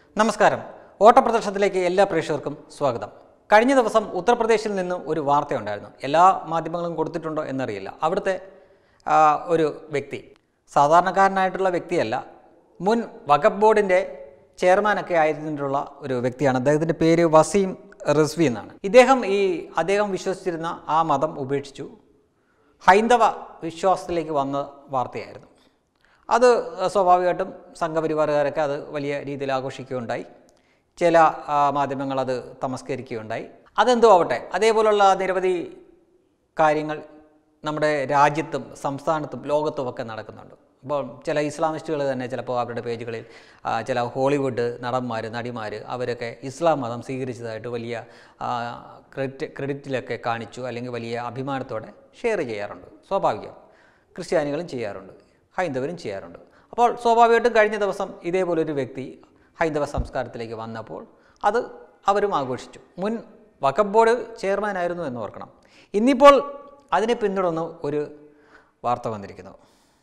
നമസ്കാരം ഓട്ടപ്രദർശനത്തിലേക്ക് എല്ലാ പ്രേക്ഷകർക്കും സ്വാഗതം കഴിഞ്ഞ ദിവസം ഉത്തർപ്രദേശിൽ നിന്ന് ഒരു വാർത്തയുണ്ടായിരുന്നു എല്ലാ മാധ്യമങ്ങളും കൊടുത്തിട്ടുണ്ടോ എന്നറിയില്ല അവിടുത്തെ ആ, ഒരു വ്യക്തി സാധാരണക്കാരനായിട്ടുള്ള വ്യക്തിയല്ല മുൻ വഖഫ് ബോർഡിൻ്റെ ചെയർമാനൊക്കെ ആയിരുന്നിട്ടുള്ള ഒരു വ്യക്തിയാണ് അദ്ദേഹത്തിൻ്റെ പേര് വസീം റിസ്വി എന്നാണ് ഇദ്ദേഹം ഈ അദ്ദേഹം വിശ്വസിച്ചിരുന്ന ആ മതം ഉപേക്ഷിച്ചു ഹൈന്ദവ വിശ്വാസത്തിലേക്ക് വന്ന വാർത്തയായിരുന്നു അത് സ്വാഭാവികമായിട്ടും സംഘപരിവാറുകാരൊക്കെ അത് വലിയ രീതിയിൽ ആഘോഷിക്കുകയുണ്ടായി ചില ആ, മാധ്യമങ്ങൾ അത് തമസ്കരിക്കുകയുണ്ടായി അതെന്തോ ആവട്ടെ അതേപോലുള്ള നിരവധി കാര്യങ്ങൾ നമ്മുടെ രാജ്യത്തും സംസ്ഥാനത്തും ലോകത്തും ഒക്കെ നടക്കുന്നുണ്ട് അപ്പോൾ ചില ഇസ്ലാമിസ്റ്റുകൾ തന്നെ ചിലപ്പോൾ അവരുടെ പേജുകളിൽ ആ, ചില ഹോളിവുഡ് നടന്മാർ നടിമാർ അവരൊക്കെ ഇസ്ലാം മതം സ്വീകരിച്ചതായിട്ട് വലിയ ആ, ക്രെഡിറ്റ് ക്രെഡിറ്റിലൊക്കെ കാണിച്ചു അല്ലെങ്കിൽ വലിയ അഭിമാനത്തോടെ ഷെയർ ചെയ്യാറുണ്ട് സ്വാഭാവികം ക്രിസ്ത്യാനികളും ചെയ്യാറുണ്ട് ഹൈന്ദവരും ചെയ്യാറുണ്ട് അപ്പോൾ സ്വാഭാവികമായിട്ടും കഴിഞ്ഞ ദിവസം ഇതേപോലൊരു വ്യക്തി ഹൈന്ദവ സംസ്കാരത്തിലേക്ക് വന്നപ്പോൾ അത് അവരും ആഘോഷിച്ചു മുൻ വഖഫ് ബോർഡ് ചെയർമാനായിരുന്നു എന്ന് ഓർക്കണം ഇന്നിപ്പോൾ അതിനെ പിന്തുടർന്ന് ഒരു വാർത്ത വന്നിരിക്കുന്നു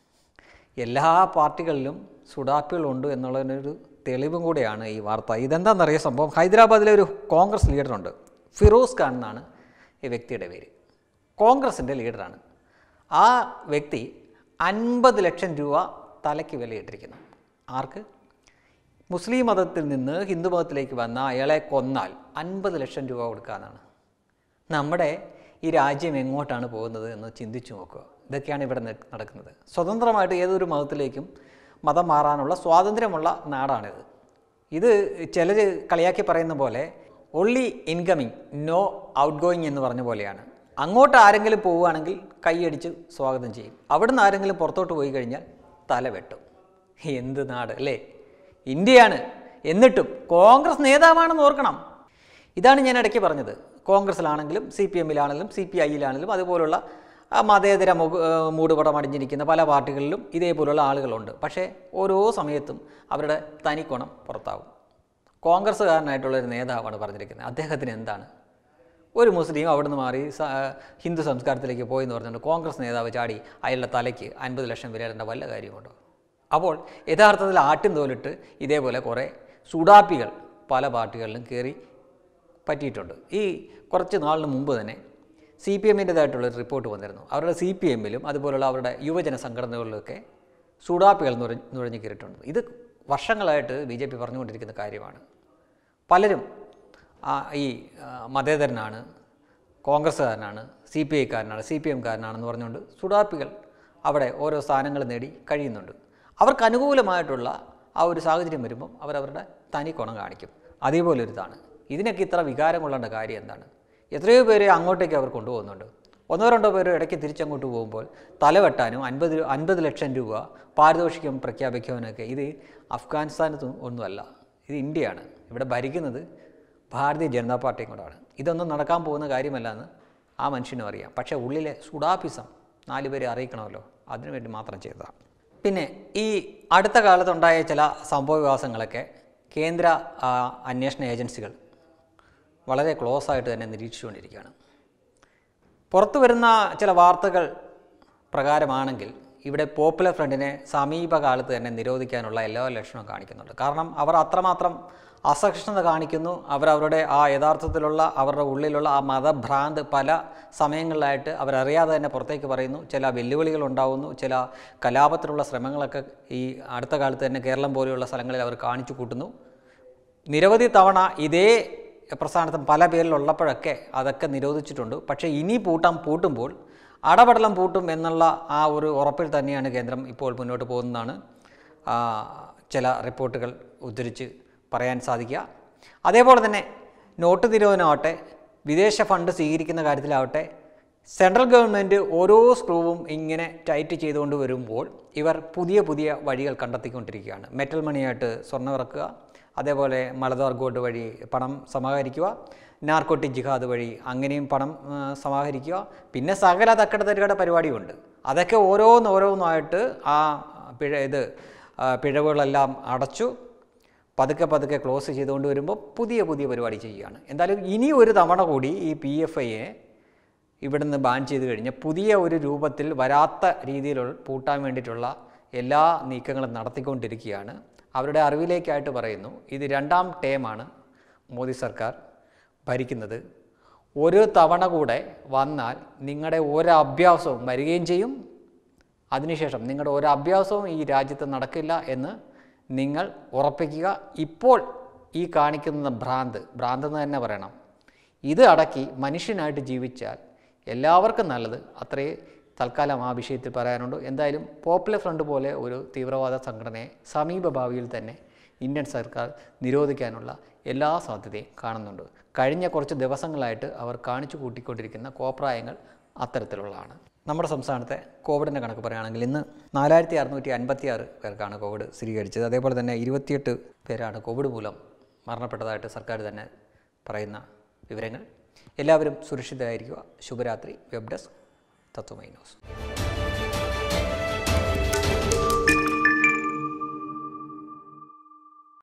എല്ലാ പാർട്ടികളിലും സുഡാപ്പികളുണ്ട് എന്നുള്ളതിനൊരു തെളിവും കൂടിയാണ് ഈ വാർത്ത ഇതെന്താണെന്നറിയ സംഭവം ഹൈദരാബാദിലെ ഒരു കോൺഗ്രസ് ലീഡറുണ്ട് ഫിറോസ് ഖാൻ എന്നാണ് ഈ വ്യക്തിയുടെ പേര് കോൺഗ്രസിൻ്റെ ലീഡറാണ് ആ വ്യക്തി അൻപത് ലക്ഷം രൂപ തലയ്ക്ക് വിലയിട്ടിരിക്കുന്നു ആർക്ക് മുസ്ലിം മതത്തിൽ നിന്ന് ഹിന്ദു മതത്തിലേക്ക് വന്ന അയാളെ കൊന്നാൽ അൻപത് ലക്ഷം രൂപ കൊടുക്കാനാണ് നമ്മുടെ ഈ രാജ്യം എങ്ങോട്ടാണ് പോകുന്നത് എന്ന് ചിന്തിച്ചു നോക്കുക ഇതൊക്കെയാണ് ഇവിടെ ന- നടക്കുന്നത് സ്വതന്ത്രമായിട്ട് ഏതൊരു മതത്തിലേക്കും മതം മാറാനുള്ള സ്വാതന്ത്ര്യമുള്ള നാടാണിത് ഇത് ചിലർ കളിയാക്കി പറയുന്ന പോലെ only incoming no outgoing എന്ന് പറഞ്ഞ പോലെയാണ് അങ്ങോട്ട് ആരെങ്കിലും പോവുകയാണെങ്കിൽ കൈയടിച്ച് സ്വാഗതം ചെയ്യും അവിടുന്ന് ആരെങ്കിലും പുറത്തോട്ട് പോയി കഴിഞ്ഞാൽ തല വെട്ടും എന്ത് നാട് അല്ലേ ഇന്ത്യയാണ് എന്നിട്ടും കോൺഗ്രസ് നേതാവാണെന്ന് ഓർക്കണം ഇതാണ് ഞാൻ ഇടയ്ക്ക് പറഞ്ഞത് കോൺഗ്രസ്സിലാണെങ്കിലും സി പി എമ്മിലാണെങ്കിലും സി പി ഐയിലാണെങ്കിലും അതുപോലുള്ള ആ, മതേതര മുഖ- ആ, മൂടുപടം അടിഞ്ഞിരിക്കുന്ന പല പാർട്ടികളിലും ഇതേപോലുള്ള ആളുകളുണ്ട് പക്ഷേ ഓരോ സമയത്തും അവരുടെ തനിക്കോണം പുറത്താവും കോൺഗ്രസ്സുകാരനായിട്ടുള്ള ഒരു നേതാവാണ് പറഞ്ഞിരിക്കുന്നത് അദ്ദേഹത്തിന് എന്താണ് ഒരു മുസ്ലിം അവിടുന്ന് മാറി സ- ഹിന്ദു സംസ്കാരത്തിലേക്ക് പോയി എന്ന് പറഞ്ഞുകൊണ്ട് കോൺഗ്രസ് നേതാവ് ചാടി അയാളുടെ തലയ്ക്ക് അൻപത് ലക്ഷം വിലയിടേണ്ട വല്ല കാര്യമുണ്ടോ അപ്പോൾ യഥാർത്ഥത്തിൽ ആട്ടിൻ തോലിട്ട് ഇതേപോലെ കുറേ സുഡാപ്പികൾ പല പാർട്ടികളിലും കയറി പറ്റിയിട്ടുണ്ട് ഈ കുറച്ച് നാളിന് മുമ്പ് തന്നെ സി പി എമ്മിൻ്റെതായിട്ടുള്ളൊരു റിപ്പോർട്ട് വന്നിരുന്നു അവരുടെ സി പി എമ്മിലും അതുപോലുള്ള അവരുടെ യുവജന സംഘടനകളിലൊക്കെ സുഡാപ്പികൾ നുഴ നുഴഞ്ഞു കയറിയിട്ടുണ്ട് ഇത് വർഷങ്ങളായിട്ട് ബി ജെ പി പറഞ്ഞുകൊണ്ടിരിക്കുന്ന കാര്യമാണ് പലരും ആ, ഈ ആ, മതേതരനാണ് കോൺഗ്രസ്സുകാരനാണ് സി പി ഐക്കാരനാണ് സി പി എംകാരനാണെന്ന് പറഞ്ഞുകൊണ്ട് സുഡാപ്പികൾ അവിടെ ഓരോ സ്ഥാനങ്ങൾ നേടി കഴിയുന്നുണ്ട് അവർക്ക് അനുകൂലമായിട്ടുള്ള ആ ഒരു സാഹചര്യം വരുമ്പം അവരവരുടെ തനി കുണം കാണിക്കും അതേപോലെ ഒരു ഇതാണ് ഇതിനൊക്കെ ഇത്ര വികാരം കൊള്ളേണ്ട കാര്യം എന്താണ് എത്രയോ പേരെ അങ്ങോട്ടേക്ക് അവർ കൊണ്ടുപോകുന്നുണ്ട് ഒന്നോ രണ്ടോ പേര് ഇടയ്ക്ക് തിരിച്ചങ്ങോട്ട് പോകുമ്പോൾ തലവെട്ടാനും അൻപത് അൻപത് ലക്ഷം രൂപ പാരിതോഷികം പ്രഖ്യാപിക്കാനൊക്കെ ഇത് അഫ്ഗാനിസ്ഥാനത്തും ഒന്നുമല്ല ഇത് ഇന്ത്യയാണ് ഇവിടെ ഭരിക്കുന്നത് ഭാരതീയ ജനതാ പാർട്ടിയും കൂടാണ് ഇതൊന്നും നടക്കാൻ പോകുന്ന കാര്യമല്ല എന്ന് ആ മനുഷ്യനും അറിയാം പക്ഷേ ഉള്ളിലെ സുഡാപ്പിസം നാല് പേരെ അറിയിക്കണമല്ലോ അതിനുവേണ്ടി മാത്രം ചെയ്തതാണ് പിന്നെ ഈ അടുത്ത കാലത്തുണ്ടായ ചില സംഭവവികാസങ്ങളൊക്കെ കേന്ദ്ര ആ, അന്വേഷണ ഏജൻസികൾ വളരെ ക്ലോസ് ആയിട്ട് തന്നെ നിരീക്ഷിച്ചുകൊണ്ടിരിക്കുകയാണ് പുറത്തു വരുന്ന ചില വാർത്തകൾ പ്രകാരമാണെങ്കിൽ ഇവിടെ പോപ്പുലർ ഫ്രണ്ടിനെ സമീപകാലത്ത് തന്നെ നിരോധിക്കാനുള്ള എല്ലാ ലക്ഷണവും കാണിക്കുന്നുണ്ട് കാരണം അവർ അത്രമാത്രം അസഹിഷ്ണുത കാണിക്കുന്നു അവർ അവരുടെ ആ യഥാർത്ഥത്തിലുള്ള അവരുടെ ഉള്ളിലുള്ള ആ മതഭ്രാന്ത് പല സമയങ്ങളിലായിട്ട് അവരറിയാതെ തന്നെ പുറത്തേക്ക് പറയുന്നു ചില വെല്ലുവിളികൾ ഉണ്ടാവുന്നു ചില കലാപത്തിനുള്ള ശ്രമങ്ങളൊക്കെ ഈ അടുത്ത കാലത്ത് തന്നെ കേരളം പോലെയുള്ള സ്ഥലങ്ങളിൽ അവർ കാണിച്ചു കൂട്ടുന്നു നിരവധി തവണ ഇതേ പ്രസ്ഥാനത്തും പല പേരിലുള്ളപ്പോഴൊക്കെ അതൊക്കെ നിരോധിച്ചിട്ടുണ്ട് പക്ഷേ ഇനി പൂട്ടാൻ പൂട്ടുമ്പോൾ അടപടലം പൂട്ടും എന്നുള്ള ആ ഒരു ഉറപ്പിൽ തന്നെയാണ് കേന്ദ്രം ഇപ്പോൾ മുന്നോട്ട് പോകുന്നതാണ് ആ, ചില റിപ്പോർട്ടുകൾ ഉദ്ധരിച്ച് പറയാൻ സാധിക്കുക അതേപോലെ തന്നെ നോട്ട് നിരോധനമാവട്ടെ വിദേശ ഫണ്ട് സ്വീകരിക്കുന്ന കാര്യത്തിലാവട്ടെ സെൻട്രൽ ഗവൺമെൻറ് ഓരോ സ്ക്രൂവും ഇങ്ങനെ ടൈറ്റ് ചെയ്തുകൊണ്ട് വരുമ്പോൾ ഇവർ പുതിയ പുതിയ വഴികൾ കണ്ടെത്തിക്കൊണ്ടിരിക്കുകയാണ് മെറ്റൽ മണിയായിട്ട് സ്വർണ്ണം ഇറക്കുക അതേപോലെ മലബാർ ഗോൾഡ് വഴി പണം സമാഹരിക്കുക നാർക്കോട്ടിക് ജിഹാദ് വഴി അങ്ങനെയും പണം ആ, സമാഹരിക്കുക പിന്നെ സകല തക്കട തരികട പരിപാടിയുണ്ട് അതൊക്കെ ഓരോന്ന് ഓരോന്നായിട്ട് ആ പിഴ ഇത് ആ, പിഴവുകളെല്ലാം അടച്ചു പതുക്കെ പതുക്കെ ക്ലോസ് ചെയ്തുകൊണ്ട് വരുമ്പോൾ പുതിയ പുതിയ പരിപാടി ചെയ്യുകയാണ് എന്തായാലും ഇനി ഒരു തവണ കൂടി ഈ പി എഫ് ഐയെ ഇവിടുന്ന് ബാൻ ചെയ്ത് കഴിഞ്ഞ് പുതിയ ഒരു രൂപത്തിൽ വരാത്ത രീതിയിൽ പൂട്ടാൻ വേണ്ടിയിട്ടുള്ള എല്ലാ നീക്കങ്ങളും നടത്തിക്കൊണ്ടിരിക്കുകയാണ് അവരുടെ അറിവിലേക്കായിട്ട് പറയുന്നു ഇത് രണ്ടാം ടേമാണ് മോദി സർക്കാർ ഭരിക്കുന്നത് ഒരു തവണ കൂടെ വന്നാൽ നിങ്ങളുടെ ഒരു അഭ്യാസവും വരികയും ചെയ്യും അതിനുശേഷം നിങ്ങളുടെ ഒരു അഭ്യാസവും ഈ രാജ്യത്ത് നടക്കില്ല എന്ന് നിങ്ങൾ ഉറപ്പിക്കുക ഇപ്പോൾ ഈ കാണിക്കുന്ന ഭ്രാന്ത് ഭ്രാന്ത് എന്ന് തന്നെ പറയണം ഇത് അടക്കി മനുഷ്യനായിട്ട് ജീവിച്ചാൽ എല്ലാവർക്കും നല്ലത് അത്രയേ തൽക്കാലം ആ വിഷയത്തിൽ പറയാനുണ്ട് എന്തായാലും പോപ്പുലർ ഫ്രണ്ട് പോലെ ഒരു തീവ്രവാദ സംഘടനയെ സമീപ ഭാവിയിൽ തന്നെ ഇന്ത്യൻ സർക്കാർ നിരോധിക്കാനുള്ള എല്ലാ സാധ്യതയും കാണുന്നുണ്ട് കഴിഞ്ഞ കുറച്ച് ദിവസങ്ങളായിട്ട് അവർ കാണിച്ചു കൂട്ടിക്കൊണ്ടിരിക്കുന്ന കോപ്രായങ്ങൾ അത്തരത്തിലുള്ളതാണ് നമ്മുടെ സംസ്ഥാനത്തെ കോവിഡിൻ്റെ കണക്ക് പറയുകയാണെങ്കിൽ ഇന്ന് നാലായിരത്തി അറുന്നൂറ്റി അൻപത്തി ആറ് പേർക്കാണ് കോവിഡ് സ്ഥിരീകരിച്ചത് അതേപോലെ തന്നെ ഇരുപത്തിയെട്ട് പേരാണ് കോവിഡ് മൂലം മരണപ്പെട്ടതായിട്ട് സർക്കാർ തന്നെ പറയുന്ന വിവരങ്ങൾ എല്ലാവരും സുരക്ഷിതരായിരിക്കുക ശുഭരാത്രി വെബ് ഡെസ്ക് തത്വമൈ ന്യൂസ്